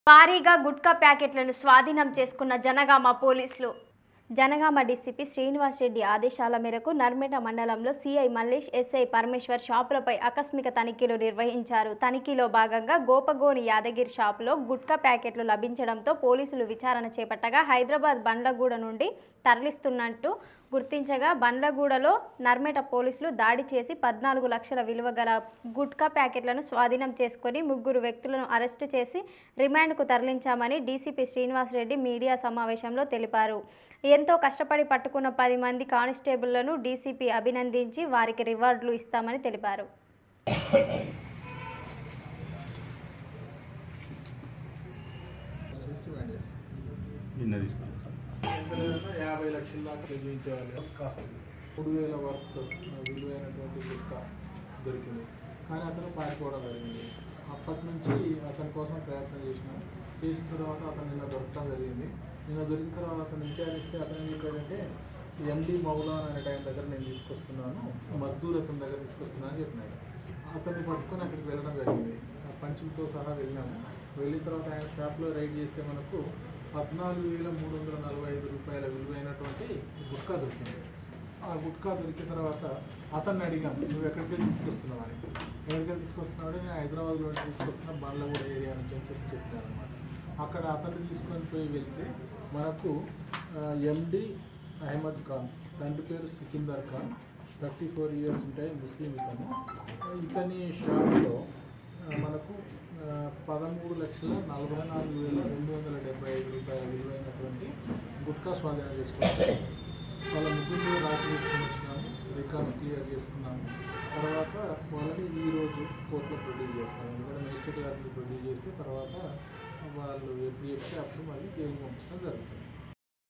భారీగా గుట్కా ప్యాకెట్లను స్వాధీనం చేసుకున్న జనగామ పోలీసులు జనగామ డీసీపీ శ్రీనివాస్ రెడ్డి ఆదేశాల మేరకు నర్మేట మండలంలో సిఐ మల్లేష్ ఎస్ఐ పరమేశ్వర్ షాపులపై ఆకస్మిక తనిఖీలు నిర్వహించారు తనిఖీలో భాగంగా గోపగోని యాదగిరి షాపులో గుట్కా ప్యాకెట్లు లభించడంతో పోలీసులు విచారణ చేపట్టగా హైదరాబాద్ బండ్లగూడ నుండి తరలిస్తున్నట్టు గుర్తించగా బండ్లగూడలో నర్మేట పోలీసులు దాడి చేసి పద్నాలుగు లక్షల విలువ గల గుట్కా ప్యాకెట్లను స్వాధీనం చేసుకొని ముగ్గురు వ్యక్తులను అరెస్టు చేసి రిమాండ్కు తరలించామని డీసీపీ శ్రీనివాస్ రెడ్డి మీడియా సమావేశంలో తెలిపారు ఎంతో కష్టపడి పట్టుకున్న పది మంది కానిస్టేబుళ్లను డీసీపీ అభినందించి వారికి రివార్డులు ఇస్తామని తెలిపారు నిన్న తీసుకున్నాం ఎక్కడైనా యాభై లక్షల దాకా చూపించేవాళ్ళు కాస్ట్ మూడు వేల వర్త్ విలువైనటువంటి గుట్ట దొరికింది కానీ అతను పారిపోవడం జరిగింది అప్పటి నుంచి అతని కోసం ప్రయత్నం చేసినాం చేసిన తర్వాత అతను నిన్న దొరకడం జరిగింది నిన్న దొరికిన తర్వాత అతను విచారిస్తే అతను ఏం చెప్పాడంటే ఎండి మౌలాన్ అనే టైం దగ్గర నేను తీసుకొస్తున్నాను మద్దూర్ అతని దగ్గర తీసుకొస్తున్నాను అని చెప్పినాడు అతన్ని పట్టుకొని అక్కడికి వెళ్ళడం జరిగింది ఆ పంచులతో సహా వెళ్ళినాము వెళ్ళిన తర్వాత ఆయన షాప్లో రైడ్ చేస్తే మనకు పద్నాలుగు వేల మూడు వందల నలభై ఐదు రూపాయల విలువైనటువంటి గుట్కా దొరికింది ఆ గుట్కా దొరికిన తర్వాత అతన్ని అడిగాను నువ్వు ఎక్కడికి వెళ్ళి తీసుకొస్తున్నావు అని ఎక్కడికి వెళ్ళి తీసుకొస్తున్నావు నేను హైదరాబాద్లో నుంచి తీసుకొస్తున్నా బండ్లగూడ ఏరియా నుంచి అని చెప్పి చెప్పాను అనమాట అక్కడ అతన్ని తీసుకొని పోయి వెళ్తే మనకు ఎండి అహ్మద్ ఖాన్ తండ్రి పేరు Sikandar Khan thirty four years ఉంటాయి ముస్లిం ఇతను ఇతని షాప్లో ఆ, మనకు ఆ, పదమూడు లక్షల నలభై నాలుగు వేల రెండు వందల డెబ్బై ఐదు రూపాయల విలువైనటువంటి గుట్కా స్వాధీనం చేసుకున్నాము వాళ్ళ ముగ్గురు రాత్రి తీసుకుని వచ్చినాము రికార్డ్స్ క్లియర్ చేసుకున్నాము తర్వాత వాళ్ళని ఈరోజు కోర్టులో ప్రొడ్యూస్ చేస్తాము ఎందుకంటే మేజిస్ట్రేట్ గారికి ప్రొడ్యూస్ చేస్తే తర్వాత వాళ్ళు ఎప్పుడు చెప్తే అప్పుడు మళ్ళీ జైలు పంపించడం జరుగుతుంది